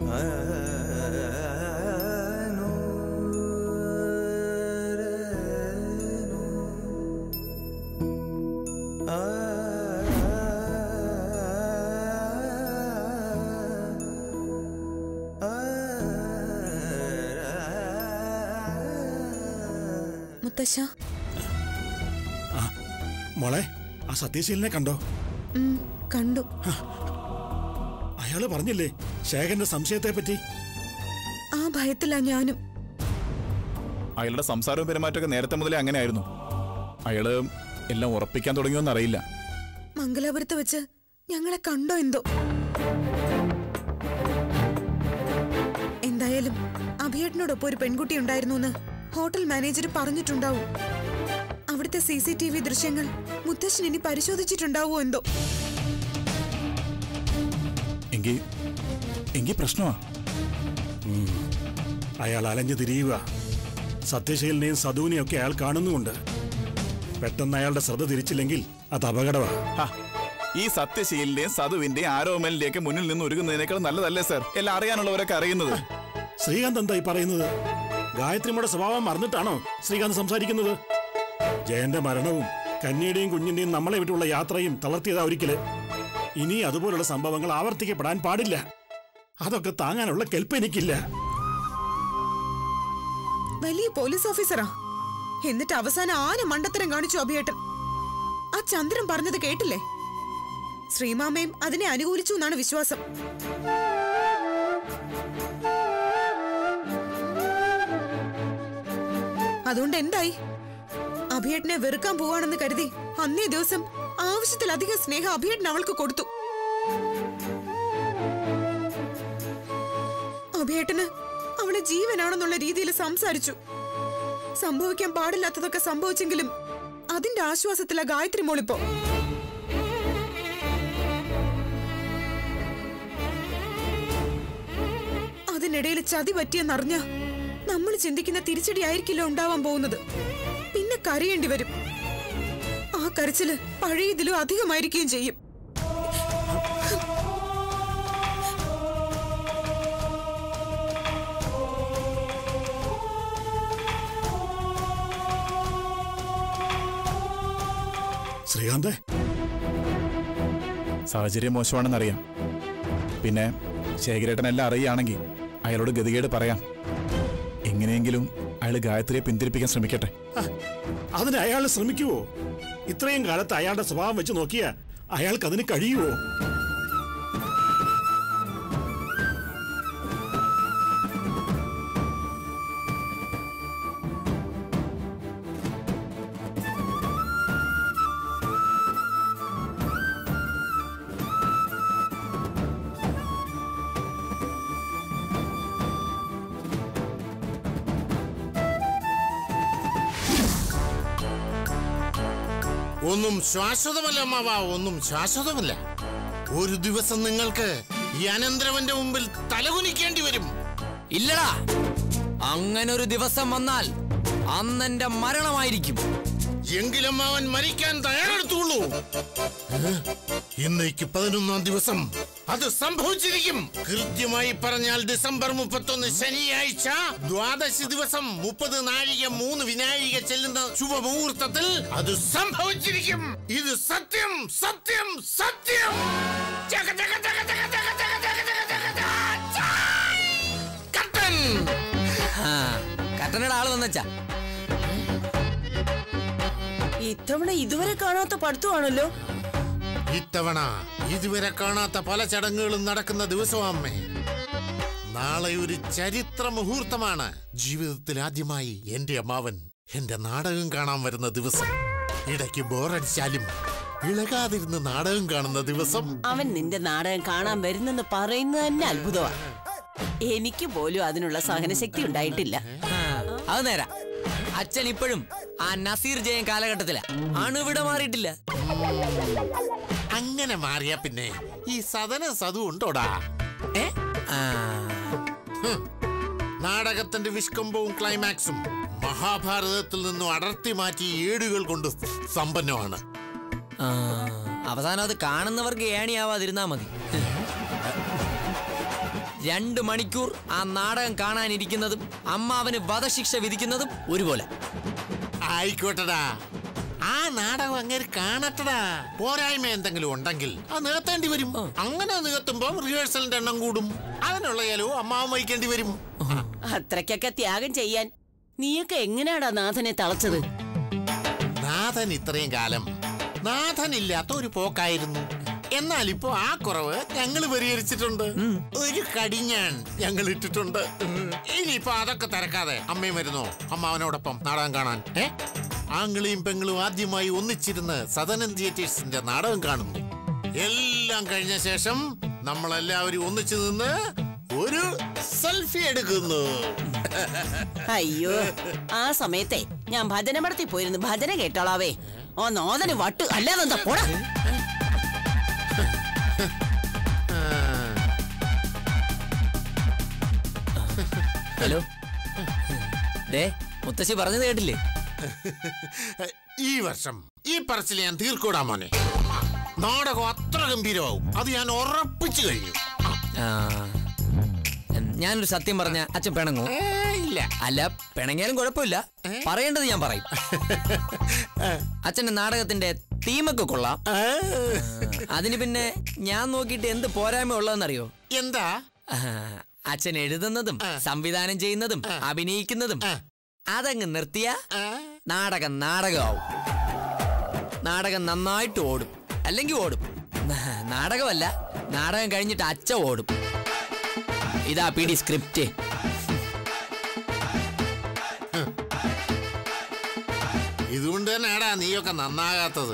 മുത്തശ്ശ മോളെ ആ സത്യശീലനെ കണ്ടോ ഉം, കണ്ടു അയാള് പറഞ്ഞില്ലേ ശേഖരന്റെ സംശയത്തെ പറ്റി ആ ഭയത്തിലാ ഞാനും അയാളുടെ സംസാരവും പെരുമാറ്റമൊക്കെ നേരത്തെ മുതലേ അങ്ങനെയായിരുന്നു അയാള് എല്ലാം ഉറപ്പിക്കാൻ തുടങ്ങിയോന്ന് അറിയില്ല മംഗലാപുരത്ത് വെച്ച് ഞങ്ങളെ കണ്ടോ എന്തോ എന്തായാലും അഭിയേട്ടനോടൊപ്പം ഒരു പെൺകുട്ടി ഉണ്ടായിരുന്നു എന്ന് ഹോട്ടൽ മാനേജർ പറഞ്ഞിട്ടുണ്ടാവും അവിടുത്തെ സി സി ടി വി ദൃശ്യങ്ങൾ മുത്തശ്ശൻ ഇനി പരിശോധിച്ചിട്ടുണ്ടാവോ എന്തോ എങ്കിൽ എങ്കിൽ പ്രശ്നമാ അയാൾ അലഞ്ഞു തിരിയുക സത്യശീലനെയും സദുവിനെയും ഒക്കെ അയാൾ കാണുന്നുമുണ്ട് പെട്ടെന്ന് അയാളുടെ ശ്രദ്ധ തിരിച്ചില്ലെങ്കിൽ അത് അപകടമാ ഹാ, ഈ സത്യശീലിന്റെയും സതുവിന്റെയും ആരോമലിന്റെയൊക്കെ മുന്നിൽ നിന്ന് ഒരുങ്ങുന്നതിനേക്കാൾ നല്ലതല്ലേ സർ എല്ലാം അറിയാനുള്ളവരൊക്കെ അറിയുന്നത് ശ്രീകാന്ത് എന്തായി പറയുന്നത് ഗായത്രിയുടെ സ്വഭാവം മറന്നിട്ടാണോ ശ്രീകാന്ത് സംസാരിക്കുന്നത് ജയന്റെ മരണവും കന്യയുടെയും കുഞ്ഞിന്റെയും നമ്മളെ വിട്ടുള്ള യാത്രയും തളർത്തിയതാ ഒരിക്കല് ഇനി അതുപോലുള്ള സംഭവങ്ങൾ ആവർത്തിക്കപ്പെടാൻ പാടില്ല അതൊക്കെ താങ്ങാനുള്ള കെൽപ്പ് എനിക്കില്ല വലിയ പോലീസ് ഓഫീസറാ എന്നിട്ട് അവസാനം ആന മണ്ടത്തരം കാണിച്ചു അഭിയേട്ടൻ ആ ചന്ദ്രൻ പറഞ്ഞത് കേട്ടില്ലേ ശ്രീമാമയും അതിനെ അനുകൂലിച്ചു എന്നാണ് വിശ്വാസം അതുകൊണ്ട് എന്തായി അഭിയേട്ടനെ വെറുക്കാൻ പോവാണെന്ന് കരുതി അന്നേ ദിവസം ആവശ്യത്തിലധികം സ്നേഹം അഭിയേട്ടൻ അവൾക്ക് കൊടുത്തു അഭിയേട്ടന് അവളെ ജീവനാണെന്നുള്ള രീതിയിൽ സംസാരിച്ചു സംഭവിക്കാൻ പാടില്ലാത്തതൊക്കെ സംഭവിച്ചെങ്കിലും അതിന്റെ ആശ്വാസത്തില ഗായത്രി മോളിപ്പോ അതിനിടയിൽ ചതി പറ്റിയെന്നറിഞ്ഞ നമ്മൾ ചിന്തിക്കുന്ന തിരിച്ചടി ആയിരിക്കില്ല ഉണ്ടാവാൻ പോകുന്നത് പിന്നെ കരയേണ്ടി വരും ആ കരച്ചില് പഴയതിലും അധികമായിരിക്കുകയും ചെയ്യും ശ്രീകാന്തേ സാഹചര്യം മോശമാണെന്നറിയാം പിന്നെ ശേഖരേട്ടൻ എല്ലാം അറിയുകയാണെങ്കിൽ അയാളോട് ഗതികേട് പറയാം എങ്ങനെയെങ്കിലും അയാൾ ഗായത്രിയെ പിന്തിരിപ്പിക്കാൻ ശ്രമിക്കട്ടെ ആ, അതിന് അയാൾ ശ്രമിക്കുവോ ഇത്രയും കാലത്ത് അയാളുടെ സ്വഭാവം വെച്ച് നോക്കിയാ അയാൾക്ക് അതിന് കഴിയുവോ ഒന്നും ശാശ്വതമല്ല അമ്മാവ ഒന്നും ശാശ്വതമല്ല ഒരു ദിവസം നിങ്ങൾക്ക് ഈ അനന്തരവന്റെ മുമ്പിൽ തലകുനിക്കേണ്ടി വരും ഇല്ലടാ അങ്ങനെ ഒരു ദിവസം വന്നാൽ അന്നെന്റെ മരണമായിരിക്കും എങ്കിലും അവൻ മരിക്കാൻ തയ്യാറെടുത്തുള്ളൂ ഇന്നേക്ക് പതിനൊന്നാം ദിവസം അത് സംഭവിച്ചിരിക്കും കൃത്യമായി പറഞ്ഞാൽ ഡിസംബർ മുപ്പത്തൊന്ന് ശനിയാഴ്ച ദ്വാദശി ദിവസം മുപ്പത് നാഴിക മൂന്ന് വിനാഴിക ചെല്ലുന്ന ശുഭമുഹൂർത്തത്തിൽ അത് സംഭവിച്ചിരിക്കും ഇത് സത്യം സത്യം സത്യം ചക, ചക, ചക, ചക, ചക, ചക, ചക, ചക, ചക, ചക, ചായ്. കർട്ടൻ ആ, കട്ടനയുടെ ആള് വന്നച്ചാ ഇത്തവണ ഇതുവരെ കാണാത്ത പഠിത്തമാണല്ലോ ഇത്തവണ ഇതുവരെ കാണാത്ത പല ചടങ്ങുകളും നടക്കുന്ന ദിവസമാമ്മേ നാളെ ഒരു ചരിത്ര മുഹൂർത്തമാണ് ജീവിതത്തിൽ ആദ്യമായി എന്റെ അമ്മാവൻ എന്റെ നാടകം കാണാൻ വരുന്ന ദിവസം ഇടയ്ക്ക് ബോറടിച്ചാലും ഇളകാതിരുന്ന് നാടകം കാണുന്ന ദിവസം അവൻ നിന്റെ നാടകം കാണാൻ വരുന്നെന്ന് പറയുന്നത് തന്നെ അത്ഭുതമാണ് എനിക്ക് പോലും അതിനുള്ള സഹനശക്തി ഉണ്ടായിട്ടില്ല ആ, അത് നേരാ അച്ഛൻ ഇപ്പോഴും ആ നസീർ ജയൻ കാലഘട്ടത്തിലാ അണുവിട മാറിയിട്ടില്ല അങ്ങനെ മാറിയ പിന്നെ ഈ സദന സതു ഉണ്ടോടാ ഏ ആ, ഹും. നാടകത്തിന്റെ വിഷ്കമ്പവും ക്ലൈമാക്സും മഹാഭാരതത്തിൽ നിന്നും അടർത്തി മാറ്റി ഏടുകൾ കൊണ്ട് സമ്പന്നമാണ് ആ, അവസാനം അത് കാണുന്നവർക്ക് ഏണിയാവാതിരുന്നാ മതി രണ്ട് മണിക്കൂർ ആ നാടകം കാണാനിരിക്കുന്നതും അമ്മാവന് വധശിക്ഷ വിധിക്കുന്നതും ഒരുപോലെ ആയിക്കോട്ടടാ ആ നാടകം അങ്ങനെ കാണട്ടടാ പോരായ്മ എന്തെങ്കിലും ഉണ്ടെങ്കിൽ അത് നികത്തേണ്ടി വരും അങ്ങനെ നികത്തുമ്പോ റിഹേഴ്സലിന്റെ എണ്ണം കൂടും അതിനുള്ള ചെലവ് അമ്മാവൻ വഹിക്കേണ്ടി വരും അത്രയ്ക്കൊക്കെ ത്യാഗം ചെയ്യാൻ നീയൊക്കെ എങ്ങനെയാടാ നാഥനെ തളച്ചത് നാഥൻ ഇത്രയും കാലം നാഥനില്ലാത്ത ഒരു പോക്കായിരുന്നു എന്നാൽ ഇപ്പോ ആ കുറവ് ഞങ്ങൾ പരിഹരിച്ചിട്ടുണ്ട് ഒരു കടിഞ്ഞാൻ ഞങ്ങൾ ഇട്ടിട്ടുണ്ട് ഇനിയിപ്പോ അതൊക്കെ തിരക്കാതെ അമ്മയും വരുന്നോ അമ്മാവനോടൊപ്പം നാടകം കാണാൻ ഏ ആംഗിളിയും പെങ്ങളും ആദ്യമായി ഒന്നിച്ചിരുന്ന് സദനൻ തിയേറ്റേഴ്സിന്റെ നാടകം കാണുന്നു എല്ലാം കഴിഞ്ഞ ശേഷം നമ്മളെല്ലാവരും ഒന്നിച്ചു നിന്ന് ഒരു സെൽഫി എടുക്കുന്നു അയ്യോ ആ സമയത്തെ ഞാൻ ഭജന മടത്തി പോയിരുന്നു ഭജന കേട്ടോളാവേ ഓ നോദന് വട്ട് അല്ലാതെന്താ പോടാ ഹലോ ദേ മുത്തശ്ശി പറഞ്ഞത് കേട്ടില്ലേ ഈ വർഷം ഈ പറച്ചിൽ ഞാൻ തീർക്കൂടാ മോനെ നാടകം അത്ര ഗംഭീരമാവും അത് ഞാൻ ഉറപ്പിച്ചു കഴിഞ്ഞു ആ. ആ, ഞാനൊരു സത്യം പറഞ്ഞ അച്ഛൻ പിണങ്ങോ ഏ, ഇല്ല അല്ല പിണങ്ങിയാലും കുഴപ്പമില്ല പറയേണ്ടത് ഞാൻ പറയും അച്ഛന്റെ നാടകത്തിന്റെ തീമൊക്കെ കൊള്ളാം ആ, അതിന് പിന്നെ ഞാൻ നോക്കിയിട്ട് എന്ത് പോരായ്മ ഉള്ളതെന്നറിയോ എന്താ ആ, അച്ഛൻ എഴുതുന്നതും സംവിധാനം ചെയ്യുന്നതും അഭിനയിക്കുന്നതും അതങ്ങ് നിർത്തിയ ആ, നാടകം നാടകമാവും നാടകം നന്നായിട്ട് ഓടും അല്ലെങ്കിൽ ഓടും നാ- നാടകമല്ല നാടകം കഴിഞ്ഞിട്ട് അച്ഛ ഓടും ഇതാ പിടി സ്ക്രിപ്റ്റ് ഇതുകൊണ്ട് തന്നെയാടാ നീയൊക്കെ നന്നാകാത്തത്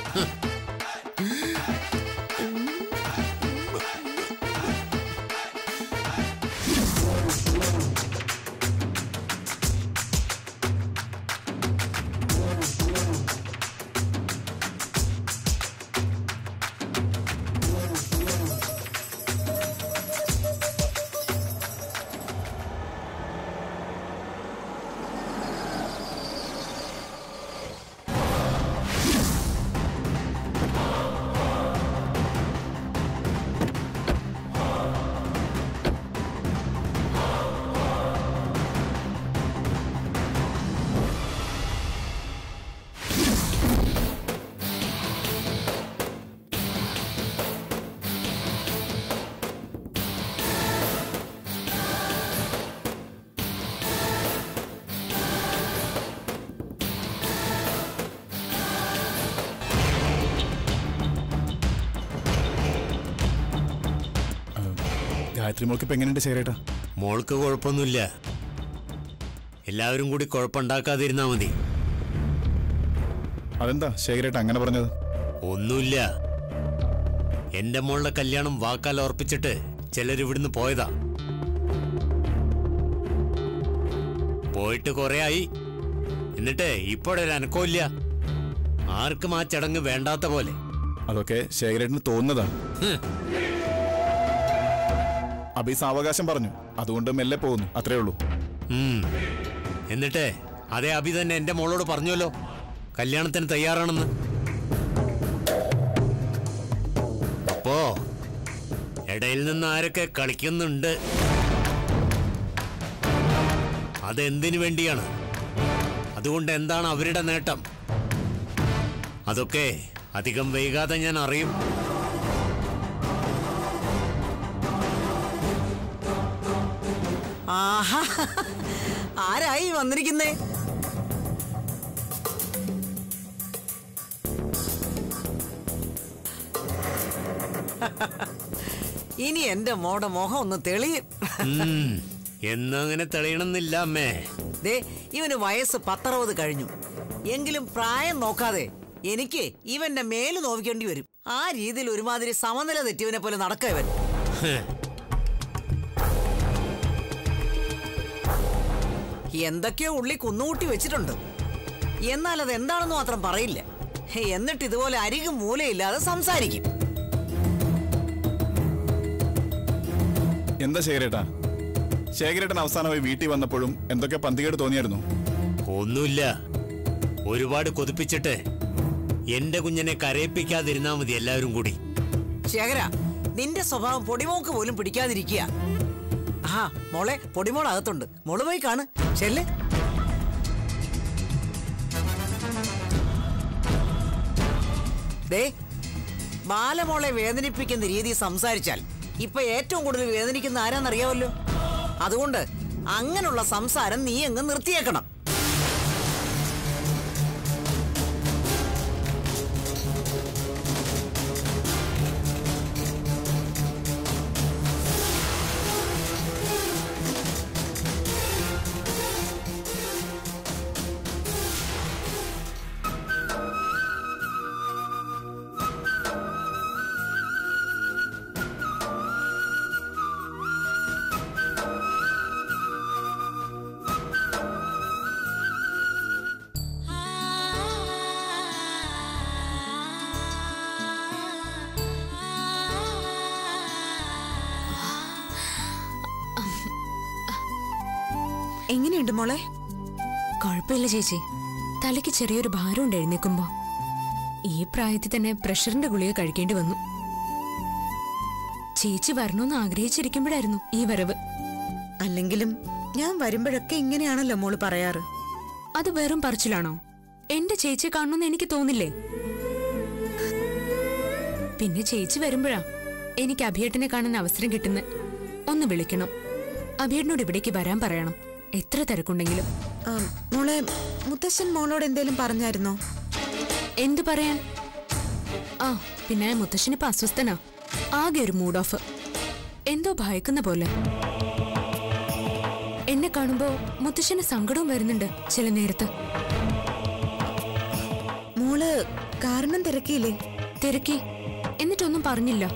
ഗായത്രി മോൾക്ക് ഇപ്പൊ എങ്ങനെയുണ്ട് ശേഖരേട്ടാ മോൾക്ക് കുഴപ്പമൊന്നുമില്ല എല്ലാവരും കൂടി കുഴപ്പമുണ്ടാക്കാതിരുന്നാ മതി അതെന്താ ശേഖരേട്ട അങ്ങനെ പറഞ്ഞത് ഒന്നുമില്ല എന്റെ മോളുടെ കല്യാണം വാക്കാൽ ഉറപ്പിച്ചിട്ട് ചിലർ ഇവിടുന്ന് പോയതാ പോയിട്ട് കുറെ ആയി എന്നിട്ട് ഇപ്പോഴൊരു അനക്കമില്ല ആർക്കും ആ ചടങ്ങ് വേണ്ടാത്ത പോലെ അതൊക്കെ ശേഖരേട്ടന് തോന്നുന്നതാണ് ഹ്. അഭി സാവകാശം പറഞ്ഞു അതുകൊണ്ട് മെല്ലെ പോകുന്നു അത്രേ ഉള്ളൂ ഉം. എന്നിട്ട് അതേ അഭി തന്നെ എന്റെ മോളോട് പറഞ്ഞല്ലോ കല്യാണത്തിന് തയ്യാറാണെന്ന് അപ്പോ ഇടയിൽ നിന്ന് ആരൊക്കെ കളിക്കുന്നുണ്ട് അതെന്തിനു വേണ്ടിയാണ് അതുകൊണ്ട് എന്താണ് അവരുടെ നേട്ടം അതൊക്കെ അധികം വൈകാതെ ഞാൻ അറിയും ആഹാ ആരായി വന്നിരിക്കുന്നേ ഇനി എന്റെ മോടെ മുഖം ഒന്ന് തെളിയും ഉം. എന്നങ്ങനെ തെളിയണമെന്നില്ല അമ്മേ ദേ ഇവന് വയസ്സ് പത്തറുപത് കഴിഞ്ഞു എങ്കിലും പ്രായം നോക്കാതെ എനിക്ക് ഇവന്റെ മേല് നോവിക്കേണ്ടി വരും ആ രീതിയിൽ ഒരുമാതിരി സമനില തെറ്റിയവനെ പോലെ നടക്കുക ഇവൻ എന്തൊക്കെയോ ഉള്ളി കുന്നുകൂട്ടി വെച്ചിട്ടുണ്ട് എന്നാൽ അത് എന്താണെന്ന് മാത്രം പറയില്ല എന്നിട്ട് ഇതുപോലെ അരികും മൂലയില്ലാതെ സംസാരിക്കും എന്താ ശേഖരേട്ടാ ശേഖരേട്ടൻ അവസാനമായി വീട്ടിൽ വന്നപ്പോഴും എന്തൊക്കെ പന്തികേട് തോന്നിയായിരുന്നു ഒന്നുമില്ല ഒരുപാട് കൊതിപ്പിച്ചിട്ട് എന്റെ കുഞ്ഞിനെ കരയിപ്പിക്കാതിരുന്നാ മതി എല്ലാവരും കൂടി ശേഖര നിന്റെ സ്വഭാവം പൊടിമോക്ക് പോലും പിടിക്കാതിരിക്കുക ആഹാ മോളെ പൊടിമോൾ അകത്തുണ്ട് മോള് പോയി കാണ് ചെല്ല് ദേ ബാലമോളെ വേദനിപ്പിക്കുന്ന രീതി സംസാരിച്ചാൽ ഇപ്പൊ ഏറ്റവും കൂടുതൽ വേദനിക്കുന്ന ആരാന്നറിയാമല്ലോ അതുകൊണ്ട് അങ്ങനെയുള്ള സംസാരം നീ അങ്ങ് നിർത്തിയേക്കണം എങ്ങനെയുണ്ട് മോളെ കുഴപ്പമില്ല ചേച്ചി തലയ്ക്ക് ചെറിയൊരു ഭാരമുണ്ട് എഴുന്നേക്കുമ്പോ ഈ പ്രായത്തിൽ തന്നെ പ്രഷറിന്റെ ഗുളിക കഴിക്കേണ്ടി വന്നു ചേച്ചി വരണമെന്ന് ആഗ്രഹിച്ചിരിക്കുമ്പോഴായിരുന്നു ഈ വരവ് അല്ലെങ്കിലും ഞാൻ വരുമ്പോഴൊക്കെ ഇങ്ങനെയാണല്ലോ മോള് പറയാറ് അത് വെറും പറച്ചിലാണോ എന്റെ ചേച്ചിയെ കാണണമെന്ന് എനിക്ക് തോന്നില്ലേ പിന്നെ ചേച്ചി വരുമ്പോഴാ എനിക്ക് അഭിയേട്ടനെ കാണാൻ അവസരം കിട്ടുന്നത് ഒന്ന് വിളിക്കണം അഭിയേട്ടനോട് ഇവിടേക്ക് വരാൻ പറയണം എത്ര തിരക്കുണ്ടെങ്കിലും ആ, മോളെ മുത്തശ്ശൻ മോളോട് എന്തേലും പറഞ്ഞായിരുന്നോ എന്തു പറയാൻ ആ പിന്നെ മുത്തശ്ശനിപ്പോ അസ്വസ്ഥനാ ആകെ ഒരു മൂഡ് ഓഫ് എന്തോ ഭയക്കുന്ന പോലെ എന്നെ കാണുമ്പോ മുത്തശ്ശന് സങ്കടവും വരുന്നുണ്ട് ചില നേരത്ത് മോള് കാരണം തിരക്കിയില്ലേ തിരക്കി എന്നിട്ടൊന്നും പറഞ്ഞില്ല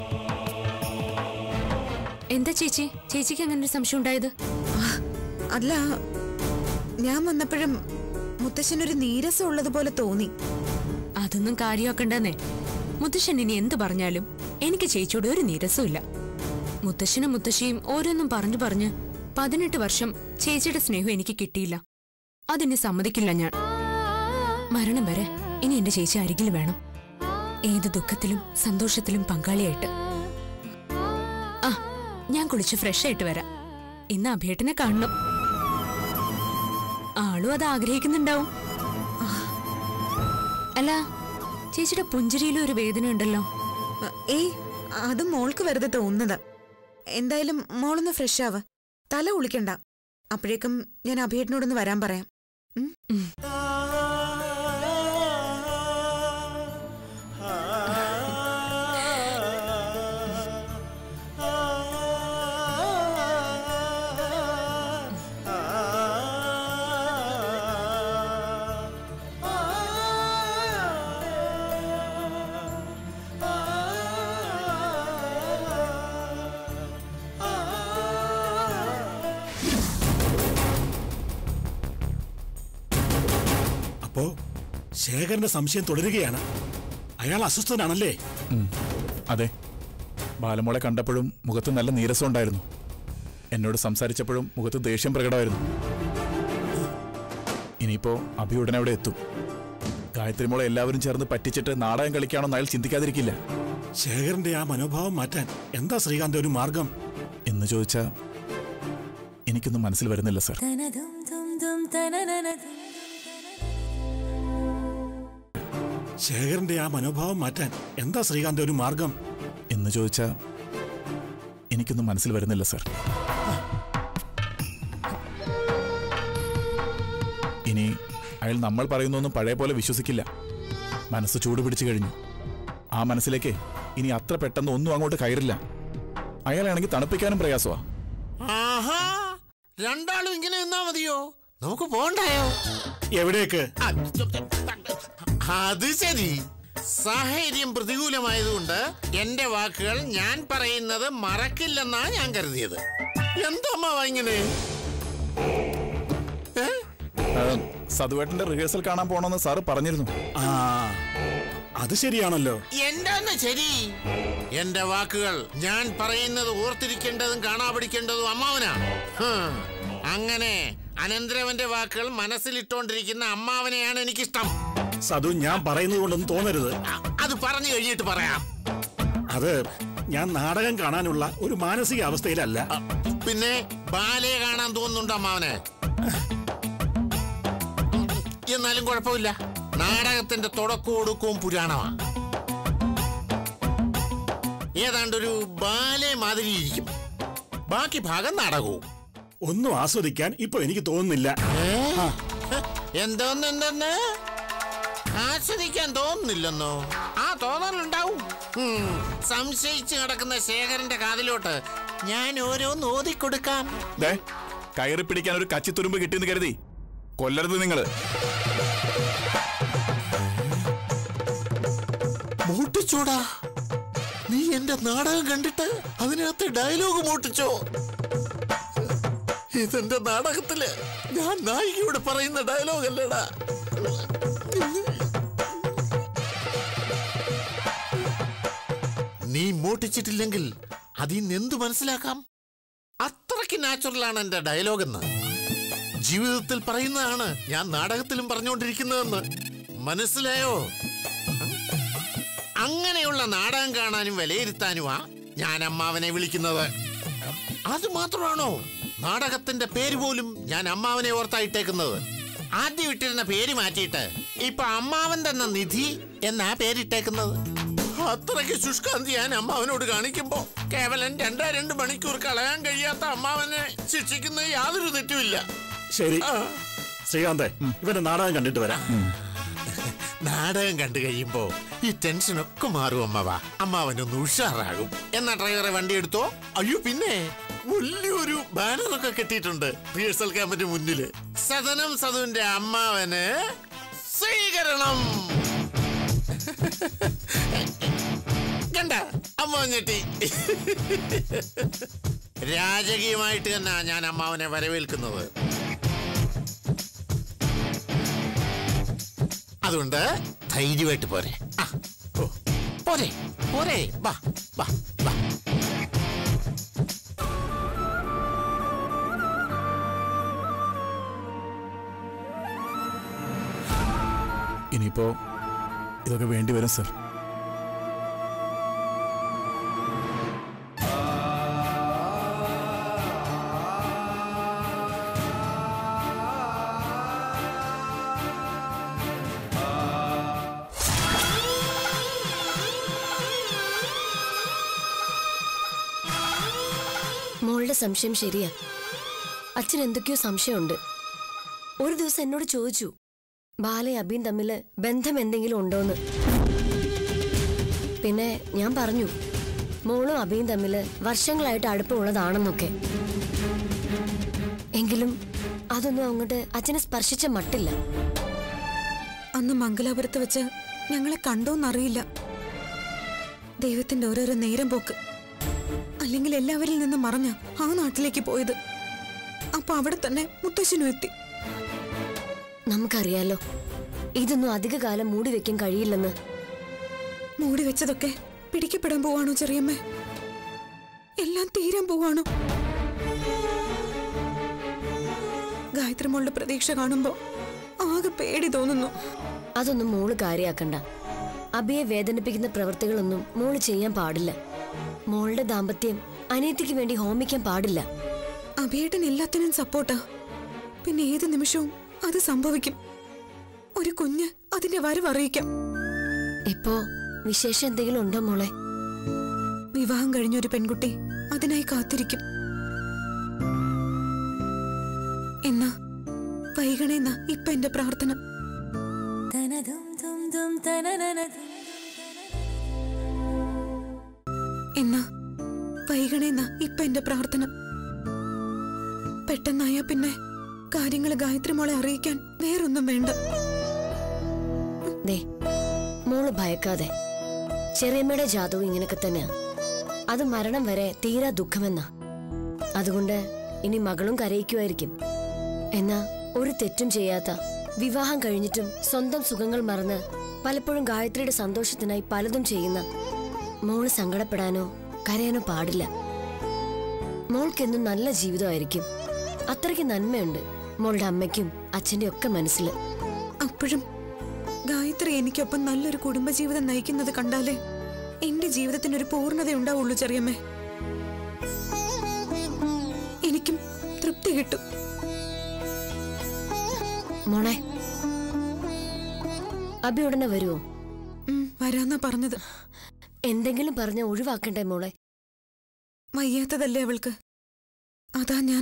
എന്താ ചേച്ചി ചേച്ചിക്ക് അങ്ങനെ ഒരു സംശയം ഉണ്ടായത് അല്ല ഞാൻ വന്നപ്പോഴും മുത്തശ്ശനൊരു നീരസം ഉള്ളതുപോലെ തോന്നി അതൊന്നും കാര്യമാക്കണ്ടെന്നേ മുത്തശ്ശൻ ഇനി എന്ത് പറഞ്ഞാലും എനിക്ക് ചേച്ചിയോട് ഒരു നീരസവും ഇല്ല മുത്തശ്ശനും മുത്തശ്ശിയും ഓരോന്നും പറഞ്ഞു പറഞ്ഞ് പതിനെട്ട് വർഷം ചേച്ചിയുടെ സ്നേഹം എനിക്ക് കിട്ടിയില്ല അതിന് സമ്മതിക്കില്ല ഞാൻ മരണം വരെ ഇനി എന്റെ ചേച്ചി അരികിൽ വേണം ഏത് ദുഃഖത്തിലും സന്തോഷത്തിലും പങ്കാളിയായിട്ട് ആ ഞാൻ കുളിച്ച് ഫ്രഷ് ആയിട്ട് വരാം ഇന്ന് അഭിയേട്ടനെ കാണണം ആളും അത് ആഗ്രഹിക്കുന്നുണ്ടാവും അല്ല ചേച്ചിയുടെ പുഞ്ചിരിയിലും ഒരു വേദന ഉണ്ടല്ലോ ആ, ഏയ് അത് മോൾക്ക് വെറുതെ തോന്നുന്നതാ എന്തായാലും മോളൊന്ന് ഫ്രഷ് ആവ് തല കുളിക്കണ്ട അപ്പോഴേക്കും ഞാൻ അഭിയേട്ടനോടൊന്ന് വരാൻ പറയാം ഉം? അപ്പോ ശേഖരന്റെ സംശയം തുടരുകയാണ് അയാൾ അസ്വസ്ഥനാണല്ലേ ഉം, അതെ ബാലമോളെ കണ്ടപ്പോഴും മുഖത്ത് നല്ല നീരസം ഉണ്ടായിരുന്നു എന്നോട് സംസാരിച്ചപ്പോഴും മുഖത്ത് ദേഷ്യം പ്രകടമായിരുന്നു ഇനിയിപ്പോ അഭി ഉടനെ അവിടെ എത്തും ഗായത്രി മോളെ എല്ലാവരും ചേർന്ന് പറ്റിച്ചിട്ട് നാടകം കളിക്കാണെന്ന് അയാൾ ചിന്തിക്കാതിരിക്കില്ല ശേഖരന്റെ ആ മനോഭാവം മാറ്റാൻ എന്താ ശ്രീകാന്ത് ഒരു മാർഗം എന്ന് ചോദിച്ചാ എനിക്കൊന്നും മനസ്സിൽ വരുന്നില്ല സർ ശേഖരന്റെ ആ മനോഭാവം മാറ്റാൻ എന്താ ശ്രീകാന്ത് ഒരു മാർഗം എന്ന് ചോദിച്ചാ എനിക്കൊന്നും മനസ്സിൽ വരുന്നില്ല സർ ഇനി അയാൾ നമ്മൾ പറയുന്നൊന്നും പഴയ പോലെ വിശ്വസിക്കില്ല മനസ്സ് ചൂട് പിടിച്ചു കഴിഞ്ഞു ആ മനസ്സിലേക്ക് ഇനി അത്ര പെട്ടെന്ന് ഒന്നും അങ്ങോട്ട് കയറില്ല അയാളാണെങ്കിൽ തണുപ്പിക്കാനും പ്രയാസമാ ആഹാ രണ്ടാളും ഇങ്ങനെ നിന്നാ മതിയോ നമുക്ക് പോണ്ടായോ എവിടേക്ക് അത് ശരി സാഹചര്യം പ്രതികൂലമായതുകൊണ്ട് എന്റെ വാക്കുകൾ ഞാൻ പറയുന്നത് മറക്കില്ലെന്നാ ഞാൻ കരുതിയത് എന്താ അമ്മാവ ഇങ്ങനെ ഏ? ആ, സതുവേട്ടന്റെ റിഹേഴ്സൽ കാണാൻ പോണമെന്ന് സാറ് പറഞ്ഞിരുന്നു ആ അത് ശരിയാണല്ലോ എന്താന്ന് ശരി എന്റെ വാക്കുകൾ ഞാൻ പറയുന്നത് ഓർത്തിരിക്കേണ്ടതും കാണാപിടിക്കേണ്ടതും അമ്മാവനാണ് ഹും. അങ്ങനെ അനന്തരവന്റെ വാക്കുകൾ മനസ്സിലിട്ടോണ്ടിരിക്കുന്ന അമ്മാവനെയാണ് എനിക്കിഷ്ടം സതു ഞാൻ പറയുന്നത് കൊണ്ടൊന്നും തോന്നരുത് അ- അത് പറഞ്ഞു കഴിഞ്ഞിട്ട് പറയാം അത് ഞാൻ നാടകം കാണാനുള്ള ഒരു മാനസിക അവസ്ഥയിലല്ല പിന്നെ ബാലയെ കാണാൻ തോന്നുന്നുണ്ടോ അമ്മാവന് എന്നാലും കുഴപ്പമില്ല നാടകത്തിന്റെ തുടക്കവും ഒടുക്കവും പുരാണമാ ഏതാണ്ടൊരു ബാലെ മാതിരി ഇരിക്കും ബാക്കി ഭാഗം നാടകവും ഒന്നും ആസ്വദിക്കാൻ ഇപ്പൊ എനിക്ക് തോന്നുന്നില്ല എന്തോന്ന് എന്തെന്ന് ആസ്വദിക്കാൻ തോന്നുന്നില്ലെന്നോ ആ തോന്നലുണ്ടാവും ഉം, സംശയിച്ച് കിടക്കുന്ന ശേഖരന്റെ കാതിലോട്ട് ഞാൻ ഓരോന്ന് ഓതിക്കൊടുക്കാം ദേ കയറി പിടിക്കാൻ ഒരു കച്ചിത്തുരുമ്പ് കിട്ടിയെന്ന് കരുതി കൊല്ലരുത് നിങ്ങള് മൂട്ടിച്ചോടാ നീ എന്റെ നാടകം കണ്ടിട്ട് അതിനകത്ത് ഡയലോഗ് മൂട്ടിച്ചോ ഇതെന്റെ നാടകത്തില് ഞാൻ നായികയോട് പറയുന്ന ഡയലോഗ് അല്ലടാ നീ മൂട്ടിച്ചിട്ടില്ലെങ്കിൽ അതിൽ നിന്ന് എന്തു മനസ്സിലാക്കാം അത്രയ്ക്ക് നാച്ചുറലാണ് എന്റെ ഡയലോഗ് എന്ന് ജീവിതത്തിൽ പറയുന്നതാണ് ഞാൻ നാടകത്തിലും പറഞ്ഞുകൊണ്ടിരിക്കുന്നതെന്ന് മനസ്സിലായോ അങ്ങനെയുള്ള നാടകം കാണാനും വിലയിരുത്താനുമാ ഞാൻ അമ്മാവനെ വിളിക്കുന്നത് അത് മാത്രമാണോ നാടകത്തിന്റെ പേര് പോലും ഞാൻ അമ്മാവനെ ഓർത്തായിട്ടേക്കുന്നത് ആദ്യം ഇട്ടിരുന്ന പേര് മാറ്റിയിട്ട് ഇപ്പൊ അമ്മാവൻ തന്ന നിധി എന്നാ പേരിട്ടേക്കുന്നത് അത്രയ്ക്ക് ശുഷ്കാന്തി ഞാൻ അമ്മാവനോട് കാണിക്കുമ്പോ കേവലം രണ്ടേ രണ്ട് മണിക്കൂർ കളയാൻ കഴിയാത്ത അമ്മാവനെ ശിക്ഷിക്കുന്നത് യാതൊരു തെറ്റുമില്ല ശരി ആ. ശ്രീകാന്തേ ഇവന്റെ നാടകം കണ്ടിട്ട് വരാം നാടകം കണ്ടു കഴിയുമ്പോ ഈ ടെൻഷനൊക്കെ മാറും അമ്മവ അമ്മാവനൊന്ന് ഉഷാറാകും എന്നാ ഡ്രൈവറെ വണ്ടി എടുത്തോ അയ്യോ പിന്നെ വലിയൊരു ബാനറൊക്കെ കെട്ടിയിട്ടുണ്ട് റിഹേഴ്സൽ ക്യാമ്പിന്റെ മുന്നില് സദനം സതുവിന്റെ അമ്മാവന് സ്വീകരണം കണ്ട അമ്മാവൻ ഞെട്ടി രാജകീയമായിട്ട് തന്നെ ഞാൻ അമ്മാവനെ വരവേൽക്കുന്നത് അതുകൊണ്ട് ധൈര്യമായിട്ട് പോരെ ആ, ഓ, പോരെ പോരെ വാ വാ വാ ഇനിയിപ്പോ ഇതൊക്കെ വേണ്ടി വരും സർ മോളുടെ സംശയം ശരിയാ അച്ഛൻ എന്തൊക്കെയോ സംശയമുണ്ട് ഒരു ദിവസം എന്നോട് ചോദിച്ചു ബാലയും അബിയും തമ്മില് ബന്ധം എന്തെങ്കിലും ഉണ്ടോന്ന് പിന്നെ ഞാൻ പറഞ്ഞു മോളും അബിയും തമ്മില് വർഷങ്ങളായിട്ട് അടുപ്പമുള്ളതാണെന്നൊക്കെ എങ്കിലും അതൊന്നും അങ്ങോട്ട് അച്ഛനെ സ്പർശിച്ച മട്ടില്ല അന്ന് മംഗലാപുരത്ത് വെച്ച് ഞങ്ങളെ കണ്ടോന്നറിയില്ല ദൈവത്തിന്റെ ഓരോരോ നേരം പോക്ക് അല്ലെങ്കിൽ എല്ലാവരിൽ നിന്നും മറഞ്ഞ ആ നാട്ടിലേക്ക് പോയത് അപ്പൊ അവിടെ തന്നെ മുത്തശ്ശനും എത്തി നമുക്കറിയാലോ ഇതൊന്നും അധിക കാലം മൂടി വെക്കാൻ കഴിയില്ലെന്ന് മൂടി വെച്ചതൊക്കെ പിടിക്കപ്പെടാൻ പോവാണോ ചെറിയമ്മ എല്ലാം തീരാൻ പോവാണോ ഗായത്രി മോളുടെ പ്രതീക്ഷ കാണുമ്പോ ആകെ പേടി തോന്നുന്നു അതൊന്നും മോള് കാര്യാക്കണ്ട അബിയെ വേദനിപ്പിക്കുന്ന പ്രവൃത്തികളൊന്നും മോള് ചെയ്യാൻ പാടില്ല മോളുടെ ദാമ്പത്യം അനിയത്തിക്ക് വേണ്ടി ഹോമിക്കാൻ പാടില്ല അഭിയേട്ടൻ എല്ലാത്തിനും സപ്പോർട്ടാ പിന്നെ ഏത് നിമിഷവും അത് സംഭവിക്കും ഒരു കുഞ്ഞ് അതിന്റെ വരവ് അറിയിക്കാം ഇപ്പോ വിശേഷം എന്തെങ്കിലും ഉണ്ടോ മോളെ വിവാഹം കഴിഞ്ഞ ഒരു പെൺകുട്ടി അതിനായി കാത്തിരിക്കും എന്നാ വൈകണേന്നാ ഇപ്പൊ എന്റെ പ്രാർത്ഥന എന്നാ വൈകണേന്നാ ഇപ്പൊ എന്റെ പ്രാർത്ഥന പെട്ടെന്നായാ പിന്നെ കാര്യങ്ങൾ ഗായത്രി മോളെ അറിയിക്കാൻ വേറൊന്നും വേണ്ട ദേ മോള് ഭയക്കാതെ ചെറിയമ്മയുടെ ജാതകം ഇങ്ങനൊക്കെ തന്നെയാ അത് മരണം വരെ തീരാ ദുഃഖമെന്നാ അതുകൊണ്ട് ഇനി മകളും കരയിക്കുമായിരിക്കും എന്നാ ഒരു തെറ്റും ചെയ്യാത്ത വിവാഹം കഴിഞ്ഞിട്ടും സ്വന്തം സുഖങ്ങൾ മറന്ന് പലപ്പോഴും ഗായത്രിയുടെ സന്തോഷത്തിനായി പലതും ചെയ്യുന്ന മോള് സങ്കടപ്പെടാനോ കരയാനോ പാടില്ല മോൾക്കെന്നും നല്ല ജീവിതമായിരിക്കും അത്രയ്ക്ക് നന്മയുണ്ട് മോളുടെ അമ്മയ്ക്കും അച്ഛന്റെ ഒക്കെ മനസ്സിൽ അപ്പോഴും ഗായത്രി എനിക്കൊപ്പം നല്ലൊരു കുടുംബജീവിതം നയിക്കുന്നത് കണ്ടാലേ എന്റെ ജീവിതത്തിന് ഒരു പൂർണ്ണത ഉണ്ടാവുള്ളൂ ചെറിയമ്മേ എനിക്കും തൃപ്തി കിട്ടും മോളെ അബി ഉടനെ വരുമോ ഉം, വരാന്നാ പറഞ്ഞത് എന്തെങ്കിലും പറഞ്ഞ ഒഴിവാക്കണ്ടേ മോളെ വയ്യാത്തതല്ലേ അവൾക്ക് അതാ ഞാൻ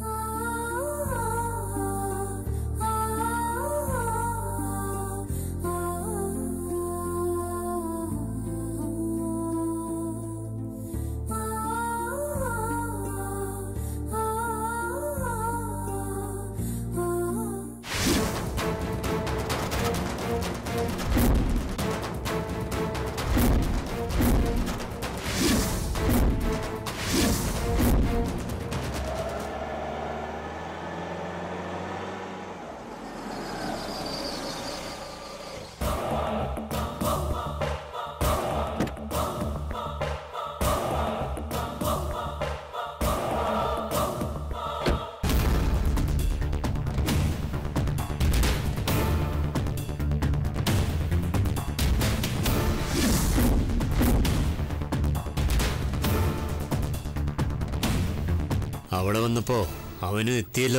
അവിടെ വന്നപ്പോ അവനും എത്തിയല്ലോ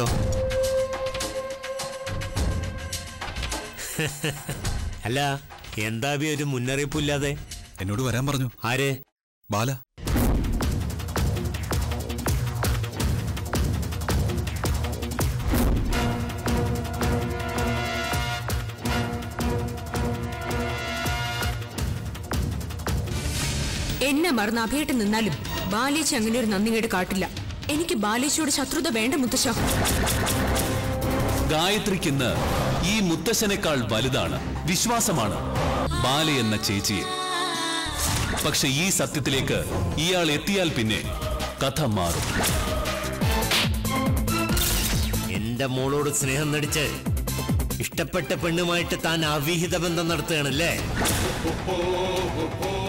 അല്ല എന്താ ബി ഒരു മുന്നറിയിപ്പില്ലാതെ എന്നോട് വരാൻ പറഞ്ഞു ആര് ബാല എന്നെ മറന്ന് അഭയായിട്ട് നിന്നാലും ബാലേച്ചി അങ്ങനെ ഒരു നന്ദികേട് കാട്ടില്ല എനിക്ക് ബാലേച്ചിയോട് ശത്രുത വേണ്ട മുത്തശ്ശ ഗായത്രിക്കിന്ന് ഈ മുത്തശ്ശനേക്കാൾ വലുതാണ് വിശ്വാസമാണ് ബാല എന്ന ചേച്ചിയെ പക്ഷെ ഈ സത്യത്തിലേക്ക് ഇയാൾ എത്തിയാൽ പിന്നെ കഥ മാറും എന്റെ മോളോട് സ്നേഹം നടിച്ച് ഇഷ്ടപ്പെട്ട പെണ്ണുമായിട്ട് താൻ അവിഹിത ബന്ധം നടത്തുകയാണല്ലേ